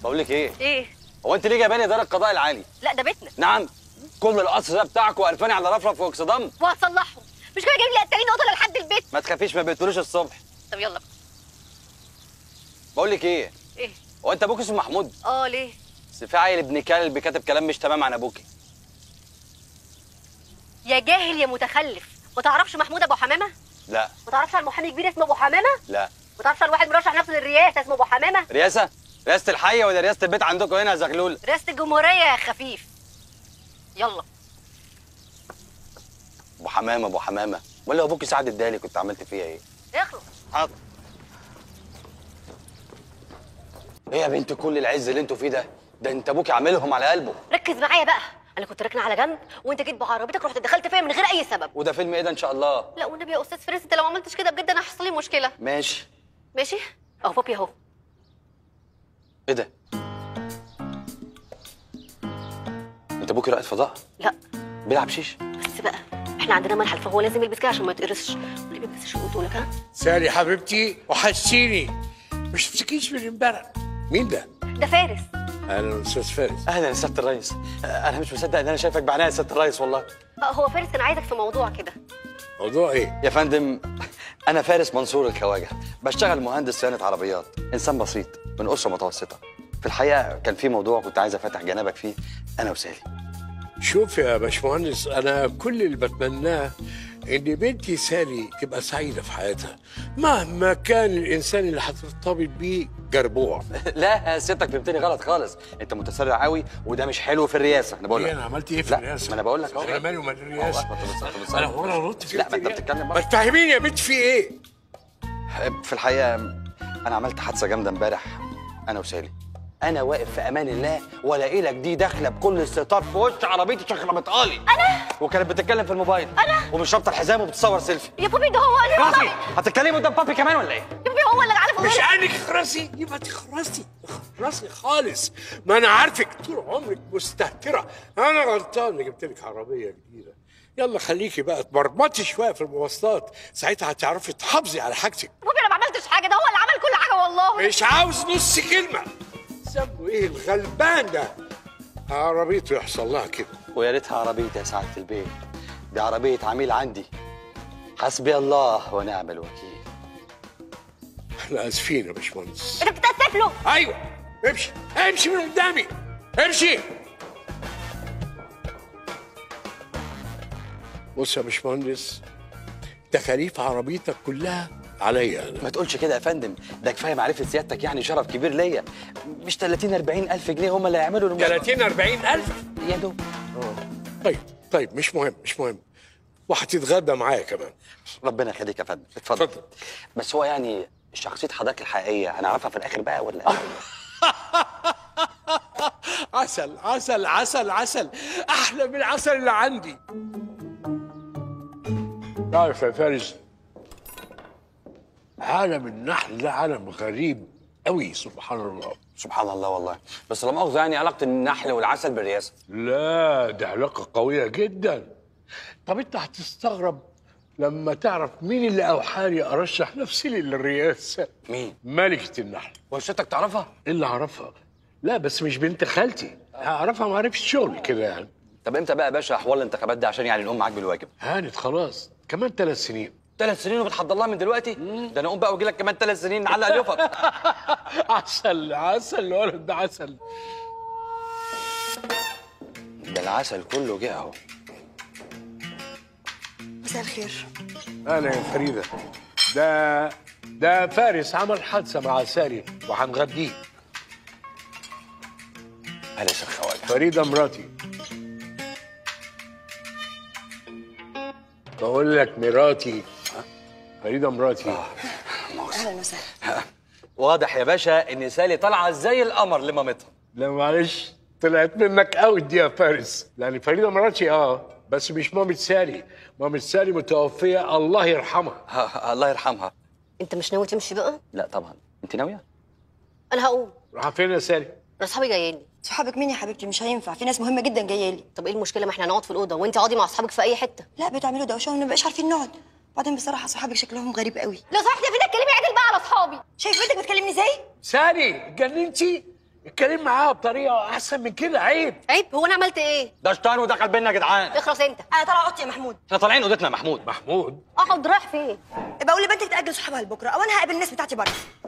بقول لك ايه ايه هو انت ليه جايباني دار القضاء العالي لا ده بيتنا نعم كل القصر ده بتاعك وقرفاني على رفرف واكسدام وهصلحهم مش كده جايب لي قتالين قطه لحد البيت ما تخافيش ما بيقتلوش الصبح طب يلا بقول لك ايه ايه هو انت ابوك اسمه محمود اه ليه بس في عيل ابن كلب كاتب كلام مش تمام عن ابوكي يا جاهل يا متخلف ما تعرفش محمود ابو حمامه لا ما تعرفش عن محامي كبير اسمه ابو حمامه لا ما تعرفش عن واحد مرشح نفسه للرئاسه اسمه ابو حمامه رئاسه رئاسه الحيه ولا رئاسه البيت عندكم هنا يا زغلول رئاسه الجمهوريه يا خفيف يلا ابو حمامه ابو حمامه ولا لو ابوكي سعد ادالي كنت عملت فيها ايه اخلص حاضر ايه يا بنت كل العز اللي انتوا فيه ده ده انت ابوكي عاملهم على قلبه ركز معايا بقى انا كنت راكنه على جنب وانت جيت بعربيتك رحت دخلت فيا من غير اي سبب وده فيلم ايه ده ان شاء الله لا والنبي يا استاذ فارس انت لو عملتش كده بجد انا هيحصل لي مشكله ماشي ماشي اهو بابي اهو ايه ده انت ابوكي رائد فضاء لا بيلعب شيش بس بقى احنا عندنا ملحل فهو لازم يلبس كده عشان ما يتقرصش ما بيلبسش بطولك ها سالي حبيبتي وحشتيني مش تمسكيش من امبارح مين ده؟ ده فارس اهلا استاذ فارس اهلا يا سياده الريس انا مش مصدق ان انا شايفك بعناية يا سياده الريس والله آه، هو فارس كان عايزك في موضوع كده موضوع ايه؟ يا فندم انا فارس منصور الخواجه بشتغل مهندس صيانه عربيات انسان بسيط من اسره متوسطه في الحقيقه كان في موضوع كنت عايز افتح جنابك فيه انا وسالي شوف يا باشمهندس انا كل اللي بتمناه ان بنتي سالي تبقى سعيده في حياتها مهما كان الانسان اللي هترتبط بيه جربوع لا سيادتك فهمتني غلط خالص انت متسرع قوي وده مش حلو في الرئاسه انا بقول ايه لك انا عملت ايه في لا، الرئاسه؟ ما انا بقول لك اهو. انا مالي ومال الرئاسه أهو، أنت بتص- أنت بتص- انا هو انا غلطت في لا، ما انت الرئاسة؟ بتتكلم ما بقى. تفهميني يا بنت في ايه؟ في الحقيقه انا عملت حادثه جامده امبارح انا وسالي انا واقف في امان الله والاقي لك دي داخله بكل استهتار في وش عربيتي شكلها متقالي انا وكانت بتتكلم في الموبايل انا ومش رابطه الحزام وبتصور سيلفي يا بابي ده هو انا راسي والله. هتتكلمي قدام بابي كمان ولا ايه يا بابي هو اللي عارف مش غلط. عينك خراسي يبقى تخرسي خراسي خالص ما انا عارفك طول عمرك مستهتره انا غلطان اللي جبت لك عربيه جديده يلا خليكي بقى تمرمطي شويه في المواصلات ساعتها هتعرفي تحافظي على حاجتك يا بابي انا ما عملتش حاجه ده هو اللي عمل كل حاجه والله مش عاوز نص كلمه ذنبه ايه الغلبان ده عربيته يحصل لها كده ويا ريتها عربيتي يا سعاده البيت دي عربيه عميل عندي حسبي الله ونعم الوكيل احنا اسفين يا باشمهندس انت بتتاسف له ايوه امشي امشي من قدامي امشي بص يا باشمهندس تكاليف عربيتك كلها عليا انا ما تقولش كده يا فندم ده كفايه معرفه سيادتك يعني شرف كبير ليا مش 30 40 الف جنيه هم اللي هيعملوا الموضوع. 30 40 الف يا دوب طيب طيب مش مهم مش مهم وهتتغدى معايا كمان ربنا يخليك يا فندم اتفضل اتفضل. بس هو يعني شخصيه حضرتك الحقيقيه هنعرفها في الاخر بقى ولا إيه؟ عسل عسل عسل عسل احلى من العسل اللي عندي تعرف يا فارس عالم النحل ده عالم غريب قوي سبحان الله سبحان الله والله بس لا مؤاخذه يعني علاقه النحل والعسل بالرئاسه لا دي علاقة قوية جدا طب انت هتستغرب لما تعرف مين اللي اوحاني ارشح نفسي للرئاسة مين ملكة النحل وشتك تعرفها إيه اللي اعرفها لا بس مش بنت خالتي اعرفها معرفة شغل كده يعني طب امتى بقى يا باشا حوار الانتخابات ده عشان يعني نقوم معاك بالواجب هانت خلاص كمان ثلاث سنين ثلاث سنين وبتحضر لها من دلوقتي ده انا اقوم بقى واجي لك كمان ثلاث سنين نعلق اليوفط عسل عسل الولد ده عسل ده العسل كله جه اهو مساء الخير انا يا فريدة ده ده فارس عمل حادثة مع ساري وهنغديه هلا يا شيخ خواجه فريدة مراتي بقول لك مراتي فريدة مراتي اهلا وسهلا واضح يا باشا ان سالي طالعه زي القمر لمامتها لا معلش طلعت منك قوي دي يا فارس لان فريدة مراتي اه بس مش مامة ساري مامة ساري متوفية الله يرحمها ها- الله يرحمها انت مش ناوي تمشي بقى لا طبعا انت ناويه انا هقوم راح فين يا ساري انا اصحابي جايين لي صحابك مين يا حبيبتي مش هينفع في ناس مهمه جدا جايه لي طب ايه المشكله ما احنا هنقعد في الاوضه وانت اقعدي مع اصحابك في اي حته لا بتعملوا دوشه وما بقاش عارفين نقعد بعدين بصراحه صحابك شكلهم غريب قوي لو سمحت يا فيدا اتكلمي عدل بقى على اصحابي شايف بنتك بتكلمني ازاي ساري اتجننتي اتكلم معاها بطريقه احسن من كده عيب عيب هو انا عملت ايه ده شيطان ودخل بينا يا جدعان اخرس انت انا طالعه اوضتي يا محمود احنا طالعين اوضتنا يا محمود محمود اقعد رايح فين بقول لبنتك تاجل صحابها لبكره او انا هقابل الناس بتاعتي بره